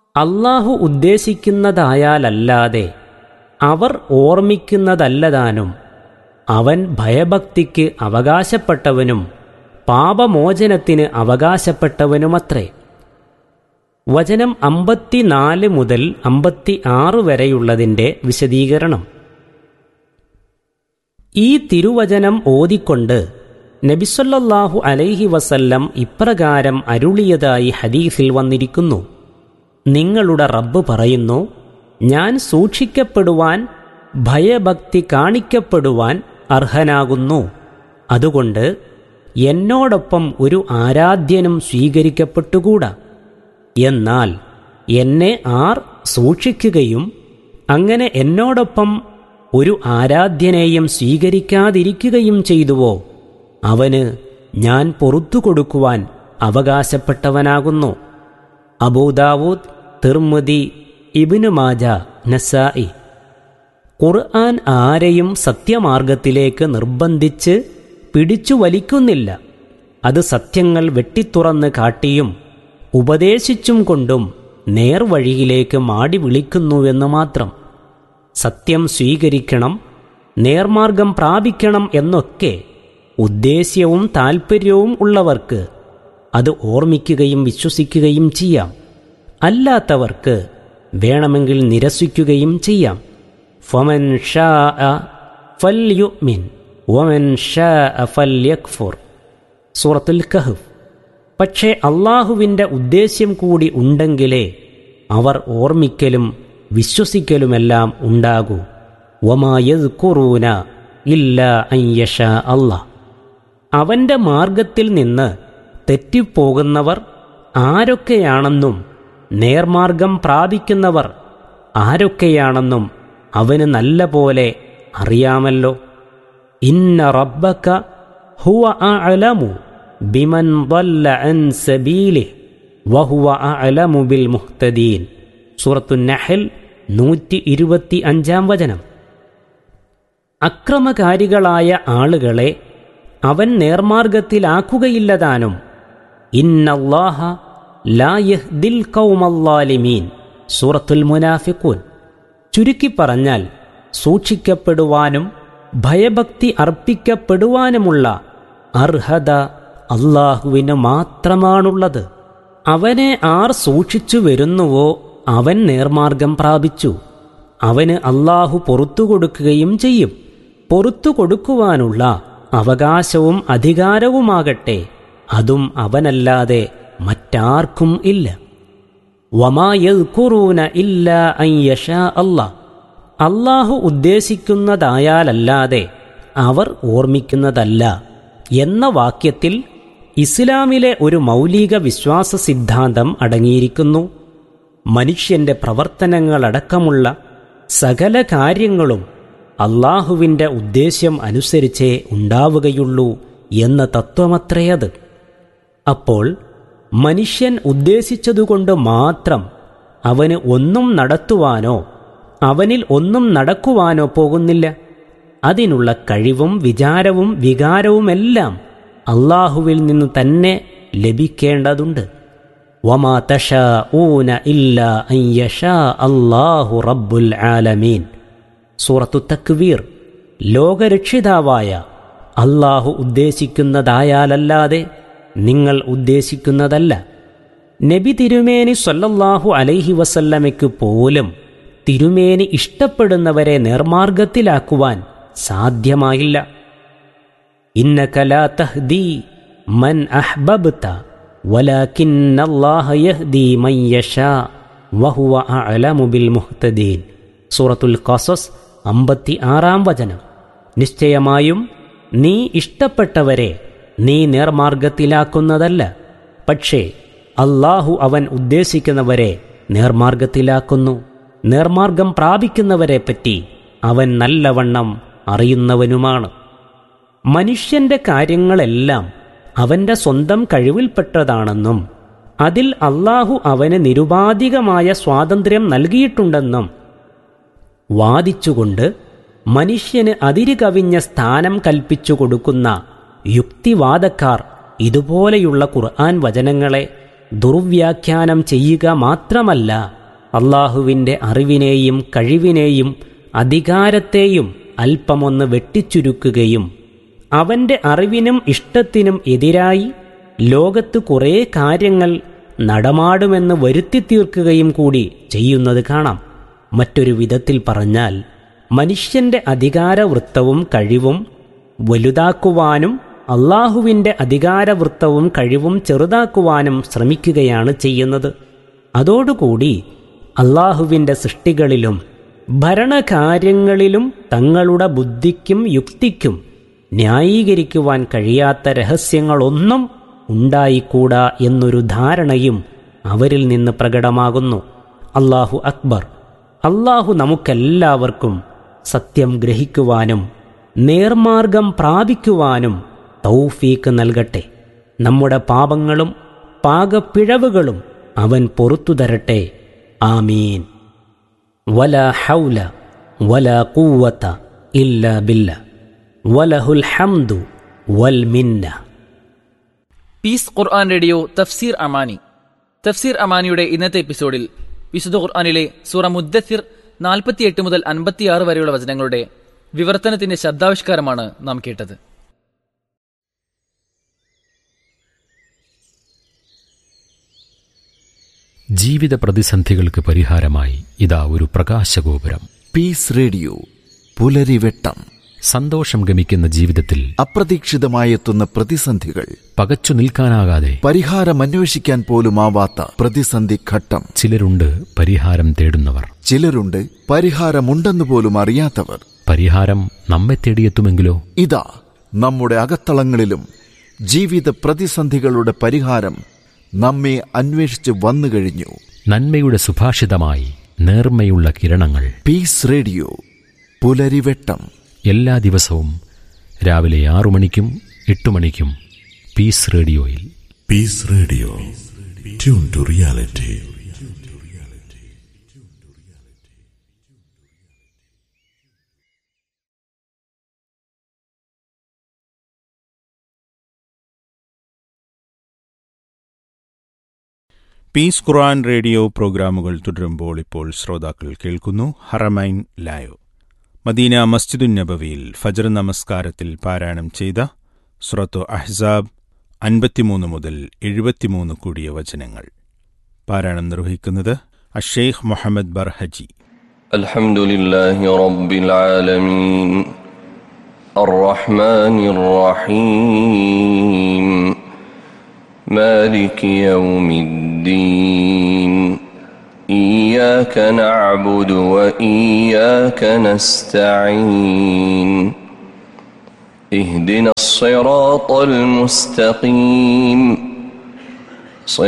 അള്ളാഹു ഉദ്ദേശിക്കുന്നതായാലല്ലാതെ അവർ ഓർമ്മിക്കുന്നതല്ലതാനും അവൻ ഭയഭക്തിക്ക് അവകാശപ്പെട്ടവനും പാപമോചനത്തിന് അവകാശപ്പെട്ടവനുമത്രേ വചനം അമ്പത്തിനാല് മുതൽ അമ്പത്തി ആറ് വരെയുള്ളതിൻ്റെ വിശദീകരണം ഈ തിരുവചനം ഓതിക്കൊണ്ട് നബിസൊല്ലാഹു അലൈഹി വസല്ലം ഇപ്രകാരം അരുളിയതായി ഹദീഫിൽ വന്നിരിക്കുന്നു നിങ്ങളുടെ റബ്ബ് പറയുന്നു ഞാൻ സൂക്ഷിക്കപ്പെടുവാൻ ഭയഭക്തി കാണിക്കപ്പെടുവാൻ അർഹനാകുന്നു അതുകൊണ്ട് എന്നോടൊപ്പം ഒരു ആരാധ്യനും സ്വീകരിക്കപ്പെട്ടുകൂടാ എന്നാൽ എന്നെ ആർ സൂക്ഷിക്കുകയും അങ്ങനെ എന്നോടൊപ്പം ഒരു ആരാധ്യനെയും സ്വീകരിക്കാതിരിക്കുകയും ചെയ്തുവോ അവന് ഞാൻ പൊറത്തു കൊടുക്കുവാൻ അവകാശപ്പെട്ടവനാകുന്നു അബൂദാവൂദ് തിർമുദി ഇബിനു മാജ നസായി ഖുർആൻ ആരെയും സത്യമാർഗത്തിലേക്ക് നിർബന്ധിച്ച് പിടിച്ചു വലിക്കുന്നില്ല അത് സത്യങ്ങൾ വെട്ടിത്തുറന്ന് കാട്ടിയും ഉപദേശിച്ചും കൊണ്ടും നേർവഴിയിലേക്ക് മാടി വിളിക്കുന്നുവെന്ന് മാത്രം സത്യം സ്വീകരിക്കണം നേർമാർഗം പ്രാപിക്കണം എന്നൊക്കെ ഉദ്ദേശ്യവും താൽപ്പര്യവും ഉള്ളവർക്ക് അത് ഓർമ്മിക്കുകയും വിശ്വസിക്കുകയും ചെയ്യാം അല്ലാത്തവർക്ക് വേണമെങ്കിൽ നിരസിക്കുകയും ചെയ്യാം ഫമൻ ഷാ ഫല്യുമിൻ വമൻ ഷാ ഫല്യക്ഫുർ സൂറത്തുൽ കഹഫ് പക്ഷേ അള്ളാഹുവിൻ്റെ ഉദ്ദേശ്യം കൂടി ഉണ്ടെങ്കിലേ അവർ ഓർമ്മിക്കലും വിശ്വസിക്കലുമെല്ലാം ഉണ്ടാകൂ വമായദ്കുറൂന ഇല്ല അയ്യഷ അല്ലാ അവൻ്റെ മാർഗത്തിൽ നിന്ന് തെറ്റിപ്പോകുന്നവർ ആരൊക്കെയാണെന്നും നേർമാർഗം പ്രാപിക്കുന്നവർ ആരൊക്കെയാണെന്നും അവന് നല്ല പോലെ അറിയാമല്ലോ ഇന്ന റബ്ബക്ക ഹുവ അഅലമു ബിമൻ ضل عن سبيله വഹുവ അഅലമു ബിൽ മുഹ്തദീൻ സൂറത്തു നഹൽ നൂറ്റി ഇരുപത്തി അഞ്ചാം വചനം അക്രമകാരികളായ ആളുകളെ അവൻ നേർമാർഗത്തിലാക്കുകയില്ലതാനും ഇന്നല്ലാഹ ലാ യഹ്ദിൽ കൗമല്ലാലിമീൻ സൂറത്തുൽ മുനാഫിഖൂൻ ചുരുക്കി പറഞ്ഞാൽ സൂക്ഷിക്കപ്പെടുവാനും ഭയഭക്തി അർപ്പിക്കപ്പെടുവാനുമുള്ള അർഹത അള്ളാഹുവിന് മാത്രമാണുള്ളത് അവനെ ആർ സൂക്ഷിച്ചു വരുന്നുവോ അവൻ നേർമാർഗം പ്രാപിച്ചു അവന് അള്ളാഹു പൊറത്തു കൊടുക്കുകയും ചെയ്യും പൊറത്തു കൊടുക്കുവാനുള്ള അവകാശവും അധികാരവുമാകട്ടെ അതും അവനല്ലാതെ മറ്റാർക്കും ഇല്ല വമായൂന ഇല്ല അയ്യഷ അല്ലാ അള്ളാഹു ഉദ്ദേശിക്കുന്നതായാലല്ലാതെ അവർ ഓർമ്മിക്കുന്നതല്ല എന്ന വാക്യത്തിൽ ഇസ്ലാമിലെ ഒരു മൗലിക വിശ്വാസ സിദ്ധാന്തം അടങ്ങിയിരിക്കുന്നു മനുഷ്യന്റെ പ്രവർത്തനങ്ങളടക്കമുള്ള സകല കാര്യങ്ങളും അള്ളാഹുവിൻ്റെ ഉദ്ദേശ്യം അനുസരിച്ചേ ഉണ്ടാവുകയുള്ളൂ എന്ന തത്വമത്രയത് അപ്പോൾ മനുഷ്യൻ ഉദ്ദേശിച്ചതുകൊണ്ട് മാത്രം അവന് ഒന്നും നടത്തുവാനോ അവനിൽ ഒന്നും നടക്കുവാനോ പോകുന്നില്ല അതിനുള്ള കഴിവും വിചാരവും വികാരവുമെല്ലാം അള്ളാഹുവിൽ നിന്ന് തന്നെ ലഭിക്കേണ്ടതുണ്ട് വമാ തഷ ഊന ഇല്ല അയ്യഷാ അള്ളാഹു റബ്ബുൽ ആലമീൻ സൂറത്തു തക്വീർ ലോകരക്ഷിതാവായ അള്ളാഹു ഉദ്ദേശിക്കുന്നതായാലല്ലാതെ നിങ്ങൾ ഉദ്ദേശിക്കുന്നതല്ല നബി തിരുമേനി സല്ലല്ലാഹു അലൈഹി വസല്ലമയ്ക്ക് പോലും തിരുമേനി ഇഷ്ടപ്പെടുന്നവരെ നേർമാർഗത്തിലാക്കുവാൻ സാധ്യമായില്ല ഇന്നക ലാ തഹ്ദി മൻ അഹ്ബബ്ത വലാകിന്നല്ലാഹ യഹ്ദി മൻ യശാ വഹുവ അഅലമു ബിൽ മുഹ്തദീൻ സൂറത്തുൽ ഖസസ് അമ്പത്തി ആറാം വചനം നിശ്ചയമായും നീ ഇഷ്ടപ്പെട്ടവരെ നീ നേർമാർഗത്തിലാക്കുന്നതല്ല പക്ഷേ അള്ളാഹു അവൻ ഉദ്ദേശിക്കുന്നവരെ നേർമാർഗത്തിലാക്കുന്നു നേർമാർഗം പ്രാപിക്കുന്നവരെപ്പറ്റി അവൻ നല്ലവണ്ണം അറിയുന്നവനുമാണ് മനുഷ്യന്റെ കാര്യങ്ങളെല്ലാം അവന്റെ സ്വന്തം കഴിവിൽപ്പെട്ടതാണെന്നും അതിൽ അള്ളാഹു അവന് നിരുപാധികമായ സ്വാതന്ത്ര്യം നൽകിയിട്ടുണ്ടെന്നും വാദിച്ചുകൊണ്ട് മനുഷ്യന് അതിരു കവിഞ്ഞ സ്ഥാനം കൽപ്പിച്ചു കൊടുക്കുന്ന യുക്തിവാദക്കാർ ഇതുപോലെയുള്ള ഖുർആൻ വചനങ്ങളെ ദുർവ്യാഖ്യാനം ചെയ്യുക മാത്രമല്ല അള്ളാഹുവിൻ്റെ അറിവിനെയും കഴിവിനെയും അധികാരത്തെയും അല്പമൊന്ന് വെട്ടിച്ചുരുക്കുകയും അവൻ്റെ അറിവിനും ഇഷ്ടത്തിനും എതിരായി ലോകത്ത് കുറേ കാര്യങ്ങൾ നടമാടുമെന്ന് വരുത്തി തീർക്കുകയും കൂടി ചെയ്യുന്നത് കാണാം മറ്റൊരു വിധത്തിൽ പറഞ്ഞാൽ മനുഷ്യന്റെ അധികാരവൃത്തവും കഴിവും വലുതാക്കുവാനും അള്ളാഹുവിൻ്റെ അധികാരവൃത്തവും കഴിവും ചെറുതാക്കുവാനും ശ്രമിക്കുകയാണ് ചെയ്യുന്നത് അതോടുകൂടി അള്ളാഹുവിൻ്റെ സൃഷ്ടികളിലും ഭരണകാര്യങ്ങളിലും തങ്ങളുടെ ബുദ്ധിക്കും യുക്തിക്കും ന്യായീകരിക്കുവാൻ കഴിയാത്ത രഹസ്യങ്ങളൊന്നും ഉണ്ടായിക്കൂടാ എന്നൊരു ധാരണയും അവരിൽ നിന്ന് പ്രകടമാകുന്നു അള്ളാഹു അക്ബർ അള്ളാഹു നമുക്കെല്ലാവർക്കും സത്യം ഗ്രഹിക്കുവാനും നേർമാർഗം പ്രാപിക്കുവാനും തൗഫീക്ക് നൽകട്ടെ നമ്മുടെ പാപങ്ങളും പാകപ്പിഴവുകളും അവൻ പൊറത്തു തരട്ടെ ആമീൻ വല ഹൗല വല കൂവത്ത ഇല്ല ബില്ല വലഹുൽ ഹംദു വൽ മിന്ന പീസ് ഖുർആൻ റേഡിയോ തഫ്സീർ അമാനി തഫ്സീർ അമാനിയുടെ ഇന്നത്തെ എപ്പിസോഡിൽ വിശുദ്ധ ഖുർആനിലെ സൂറ മുദ്ദസിർ നാൽപ്പത്തിയെട്ട് മുതൽ അൻപത്തിയാറ് വരെയുള്ള വചനങ്ങളുടെ വിവർത്തനത്തിന്റെ ശബ്ദാവിഷ്കാരമാണ് നാം കേട്ടത് ജീവിത പ്രതിസന്ധികൾക്ക് പരിഹാരമായി ഇതാ ഒരു പ്രകാശഗോപുരം പീസ് റേഡിയോ പുലരിവെട്ടം സന്തോഷം ഗമിക്കുന്ന ജീവിതത്തിൽ അപ്രതീക്ഷിതമായെത്തുന്ന പ്രതിസന്ധികൾ പകച്ചു നിൽക്കാനാകാതെ പരിഹാരമന്വേഷിക്കാൻ പോലുമാവാത്ത പ്രതിസന്ധി ഘട്ടം ചിലരുണ്ട് പരിഹാരം തേടുന്നവർ ചിലരുണ്ട് പരിഹാരമുണ്ടെന്ന് പോലും അറിയാത്തവർ പരിഹാരം നമ്മെ തേടിയെത്തുമെങ്കിലോ ഇതാ നമ്മുടെ അകത്തളങ്ങളിലും ജീവിത പ്രതിസന്ധികളുടെ പരിഹാരം നമ്മെ അന്വേഷിച്ച് വന്നു കഴിഞ്ഞു നന്മയുടെ സുഭാഷിതമായി നേർമ്മയുള്ള കിരണങ്ങൾ പീസ് റേഡിയോ പുലരിവെട്ടം എല്ലാ ദിവസവും രാവിലെ ആറു മണിക്കും എട്ടു മണിക്കും പീസ് റേഡിയോയിൽ Peace Radio. Tune to reality. Peace Quran radio പ്രോഗ്രാമുകൾ തുടരുമ്പോൾ ഇപ്പോൾ ശ്രോതാക്കൾ കേൾക്കുന്നു ഹറമൈൻ ലൈവ് മദീന മസ്ജിദുൻ നബവിയിൽ ഫജർ നമസ്കാരത്തിൽ പാരായണം ചെയ്ത സുറത്തു അഹ്സാബ് അൻപത്തിമൂന്ന് മുതൽ എഴുപത്തിമൂന്ന് കൂടിയ വചനങ്ങൾ പാരായണം നിർവഹിക്കുന്നത് അഷേഖ് മുഹമ്മദ് ബർഹജി الحمد لله رب العالمين الرحمن الرحيم مالك يوم الدين إياك نعبد وإياك نستعين اهدنا الصراط المستقيم